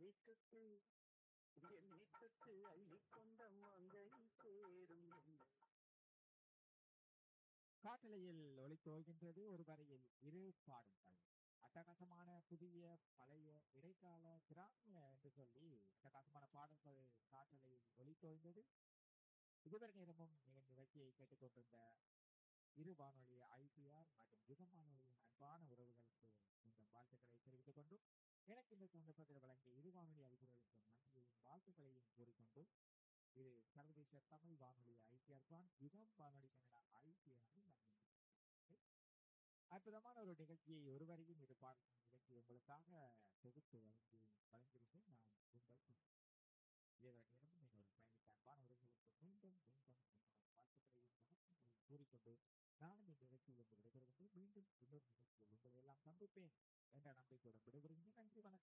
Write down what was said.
வீட்டுக்கு என்னை தொட்டு அள்ளிக்கொண்ட மங்கை சேரும் என்னை காட்டலையில் ஒளித்தோகின்றது ஒரு வரையில் இரு பாடல்கள் அட்டகாசமான புதிய பழைய இடைக்கால கிராமிய என்று சொல்லி அட்டகாசமான பாடல்கள் காட்டலையில் ஒளித்தோய்ந்தது இதுவரை நேரமும் நீங்கள் நிகழ்ச்சியை கேட்டுக்கொண்டிருந்த இரு வானொலி ஐபிஆர் மற்றும் யுகம் வானொலியின் அன்பான உறவுகளுக்கு இந்த வாழ்த்துக்களை தெரிவித்துக் கொண்டும் எனக்கு இந்த சந்தர்ப்பத்தில் வழங்கிய இரு வானொலி அதிபர்களுக்கு நன்றியையும் வாழ்த்துக்களையும் கூறிக்கொண்டு இது சர்வதேச தமிழ் வானொலி ஐபிஆர் தான் யுகம் வானொலி கனடா ஐபிஆர் அற்புதமான ஒரு நிகழ்ச்சியை ஒருவரையும் இது பார்க்கும் நிகழ்ச்சி உங்களுக்காக தொகுத்து வழங்கி வழங்கியிருக்கேன் நான் உங்கள் இதோட நேரமும் நீங்கள் பயணித்த அன்பான உறவுகளுக்கு மீண்டும் மீண்டும் என்னோட வாழ்த்துக்களையும் வணக்கங்களையும் கூறிக்கொண்டு நானும் இந்த நிகழ்ச்சியில் இருந்து விடைபெறுகின்றேன் மீண்டும் இன்னொரு நிகழ்ச்சியில் உங்களை எல்லாம் சந்திப்பேன் என்ற நம்பிக்கையுடன் விடைபெறுகின்றேன் நன்றி வணக்கம்